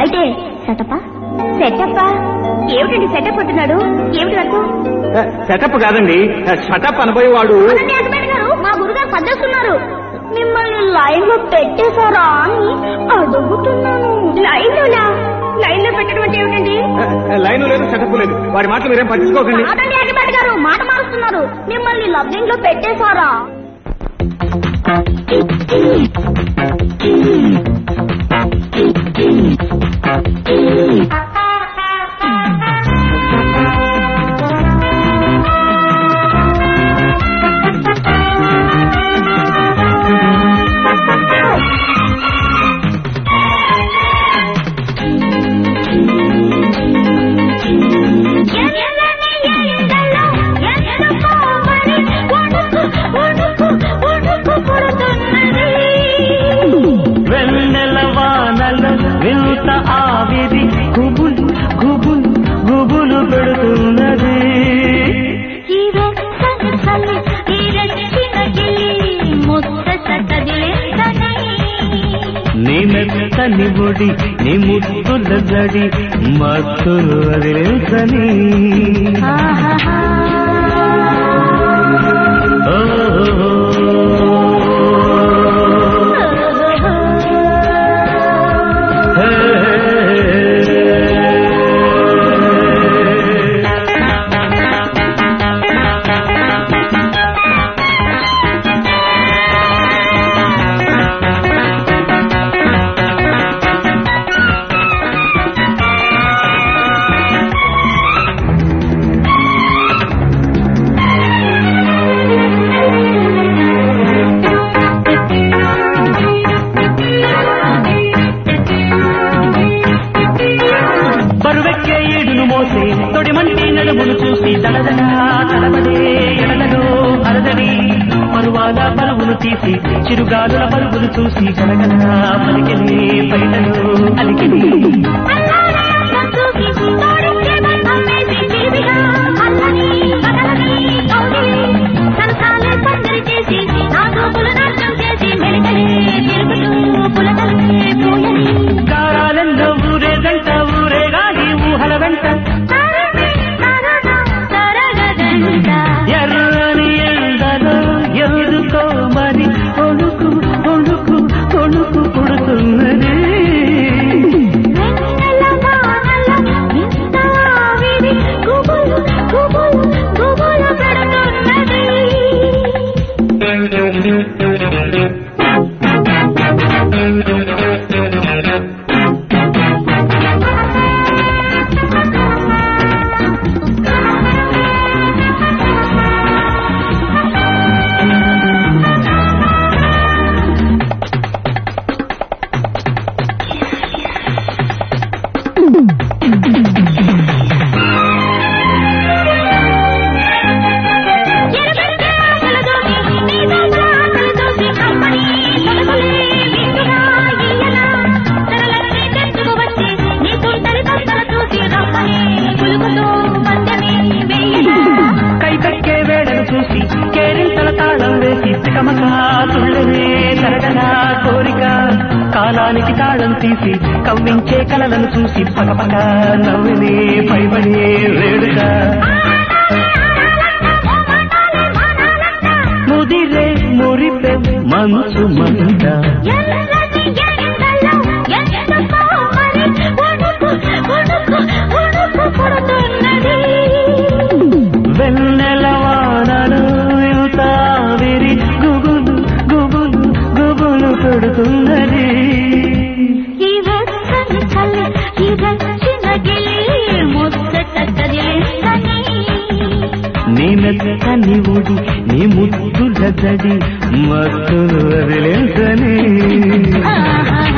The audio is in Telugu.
అయితే సెటపా సెటప్పా ఏమిటండి సెటప్ అంటున్నాడు ఏమిటి నాకు సెటప్ కాదండి షటప్ అనబోయేవాడు అవునండి అడ్మిట్ గారు మా గురుగారు పద్ధతున్నారు మిమ్మల్ని లైన్ లో పెట్టేశారా అని అడుగుతున్నాను లైన్ లోనా లైన్ లో పెట్టడం అంటే ఏమిటండి లైన్ లేదు సెటప్ లేదు వారి మాటలు మీరేం పట్టించుకోకండి కాదండి అడ్మిట్ గారు మాట మారుస్తున్నారు మిమ్మల్ని లబ్ధింగ్ లో పెట్టేశారా వెన్నెల వానలు వింత ఆవిరి గుబులు గుబులు గుబులు పెడుతున్నది నీ మెత్తని ఒడి నీ ముద్దుల జడి మత్తులు వదిలేసని బరువెక్కే ఈడును మోసి తొడిమంటి నడుమును చూసి దడదడా తడబడే ఎడలలో అరదడి పరువాల పరువును తీసి చిరుగాలుల పరుగులు చూసి గడగడ పలికిని పైనలు అలికిని గారాలెందో ఊరేగంట ఊరేగాడి ఊహల వెంట ఎర్రని ఎండలో ఎదుకో మరి కొడుకు కొడుకు కొడుకు పుడుతున్నది కైపెక్కే వేడను చూసి కేరింతల తాళం వేసి తికమక తుళ్ళనే తరగనా కోరిక కాలానికి తాళం తీసి కవ్వించే కలలను చూసి పకపక నవ్వినే పైబడే వేడుక ముదిరే మురిపే మంచు మంట వెన్నెల వానలు తావిరి గుబులు గుబులు గుబులు పెడుతున్నది నీ మెత్తని ఉడి నీ ముద్దుల జడి మత్తులు వదిలేసని ఆహా